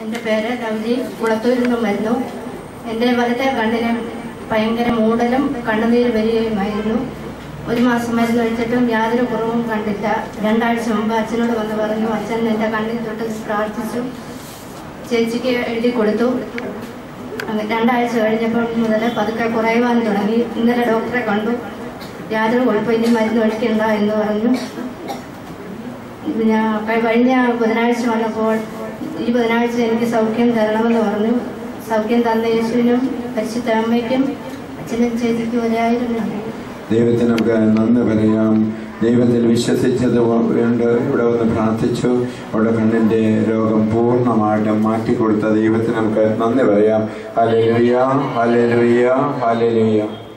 എൻ്റെ പേര് ലവ്ലി കുളത്തൂരിൽ നിന്നും വരുന്നു എൻ്റെ വലത്തെ കണ്ണിന് ഭയങ്കര മൂടലും കണ്ണുനീര് വരികയുമായിരുന്നു ഒരു മാസം മരുന്ന് കഴിച്ചിട്ടും യാതൊരു കുറവും കണ്ടില്ല രണ്ടാഴ്ച മുമ്പ് അച്ഛനോട് വന്ന് പറഞ്ഞു അച്ഛൻ എൻ്റെ കണ്ണിൽ തൊട്ട് പ്രാർത്ഥിച്ചു ചേച്ചിക്ക് എഴുതി കൊടുത്തു അങ്ങനെ രണ്ടാഴ്ച കഴിഞ്ഞപ്പോൾ മുതൽ പതുക്കെ കുറയുവാൻ തുടങ്ങി ഇന്നലെ ഡോക്ടറെ കണ്ടു യാതൊരു കുഴപ്പം ഇനി മരുന്ന് കഴിക്കണ്ട എന്ന് പറഞ്ഞു ഞാൻ ക- കഴിഞ്ഞ ബുധനാഴ്ച വന്നപ്പോൾ ഈ ബുധനാഴ്ച എനിക്ക് സൗഖ്യം തരണമെന്ന് പറഞ്ഞു സൗഖ്യം തന്ന യേശുവിനും പരിശുദ്ധ അമ്മയ്ക്കും അച്ഛനും ചേച്ചിക്കും ഒരായിരം നന്ദി ദൈവത്തിന് നമുക്ക് നന്ദി പറയാം ദൈവത്തിൽ വിശ്വസിച്ചത് കൊണ്ട് ഇവിടെ വന്ന് പ്രാർത്ഥിച്ചു അവിടെ കണ്ണിൻ്റെ രോഗം പൂർണ്ണമായിട്ടും മാറ്റിക്കൊടുത്ത ദൈവത്തിന് നമുക്ക് നന്ദി പറയാം ഹല്ലേലൂയ ഹല്ലേലൂയ ഹല്ലേലൂയ